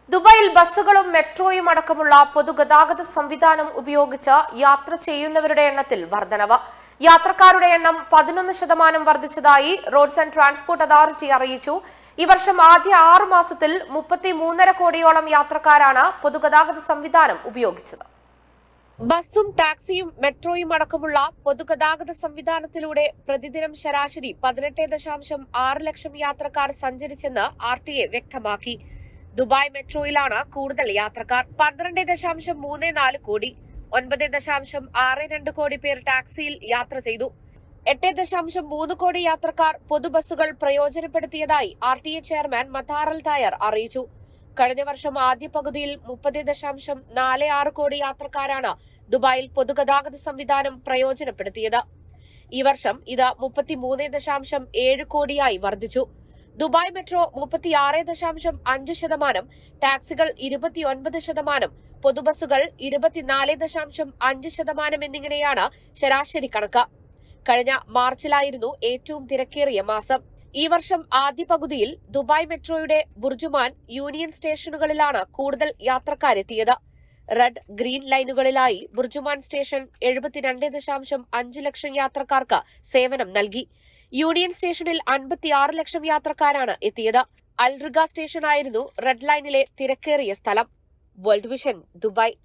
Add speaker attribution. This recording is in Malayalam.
Speaker 1: ദുബായിൽ ബസ്സുകളും മെട്രോയും അടക്കമുള്ള പൊതുഗതാഗത സംവിധാനം ഉപയോഗിച്ച് യാത്ര ചെയ്യുന്നവരുടെ എണ്ണത്തിൽ വർധനവ് യാത്രക്കാരുടെ എണ്ണം പതിനൊന്ന് ശതമാനം വർദ്ധിച്ചതായി റോഡ്സ് ആൻഡ് ട്രാൻസ്പോർട്ട് അതോറിറ്റി അറിയിച്ചു ഈ വർഷം ആദ്യ ആറ് മാസത്തിൽ മുപ്പത്തി മൂന്നര കോടിയോളം യാത്രക്കാരാണ് പൊതുഗതാഗത സംവിധാനം ഉപയോഗിച്ചത് ബസ്സും ടാക്സിയും മെട്രോയും അടക്കമുള്ള പൊതുഗതാഗത സംവിധാനത്തിലൂടെ പ്രതിദിനം ശരാശരി പതിനെട്ട് ദശാംശം ആറ് ലക്ഷം യാത്രക്കാർ സഞ്ചരിച്ചെന്ന് ആർ ടി എ വ്യക്തമാക്കി ദുബായ് മെട്രോയിലാണ് കൂടുതൽ യാത്രക്കാർ പന്ത്രണ്ട് ദശാംശം മൂന്ന് നാല് കോടി ഒൻപത് ദശാംശം ആറ് രണ്ട് കോടി പേർ ടാക്സിയിൽ യാത്ര ചെയ്തു എട്ട് ദശാംശം മൂന്ന് കോടി യാത്രക്കാർ പൊതുബസ്സുകൾ പ്രയോജനപ്പെടുത്തിയതായി R T A chairman Mattar Al Tayer അറിയിച്ചു കഴിഞ്ഞ വർഷം ആദ്യ പകുതിയിൽ മുപ്പത് ദശാംശം നാല് ആറ് കോടി യാത്രക്കാരാണ് ദുബായിൽ പൊതുഗതാഗത സംവിധാനം പ്രയോജനപ്പെടുത്തിയത് ഈ വർഷം ഇത് മുപ്പത്തിമൂന്ന് ദശാംശം ഏഴ് കോടിയായി വർദ്ധിച്ചു ദുബായ് മെട്രോ മുപ്പത്തിയാറ് ദശാംശം അഞ്ച് ശതമാനം ടാക്സികൾ ഇരുപത്തിയൊൻപത് ശതമാനം പൊതുബസ്സുകൾ ഇരുപത്തിനാല് ദശാംശം അഞ്ച് ശതമാനം എന്നിങ്ങനെയാണ് ശരാശരി കണക്ക് കഴിഞ്ഞ മാർച്ചിലായിരുന്നു ഏറ്റവും തിരക്കേറിയ മാസം ഈ വർഷം ആദ്യ പകുതിയിൽ ദുബായ് മെട്രോയുടെ ബുർജുമാൻ യൂണിയൻ സ്റ്റേഷനുകളിലാണ് കൂടുതൽ യാത്രക്കാരെത്തിയത് റെഡ് ഗ്രീൻ ലൈനുകളിലായി ബുർജുമാൻ സ്റ്റേഷൻ എഴുപത്തിരണ്ട് ദശാംശം അഞ്ച് ലക്ഷം യാത്രക്കാർക്ക് സേവനം നൽകി യൂണിയൻ സ്റ്റേഷനിൽ അൻപത്തിയാറ് ലക്ഷം യാത്രക്കാരാണ് എത്തിയത് അൽറിഗ സ്റ്റേഷനായിരുന്നു റെഡ് ലൈനിലെ തിരക്കേറിയ സ്ഥലം വേൾഡ് വിഷൻ ദുബായ്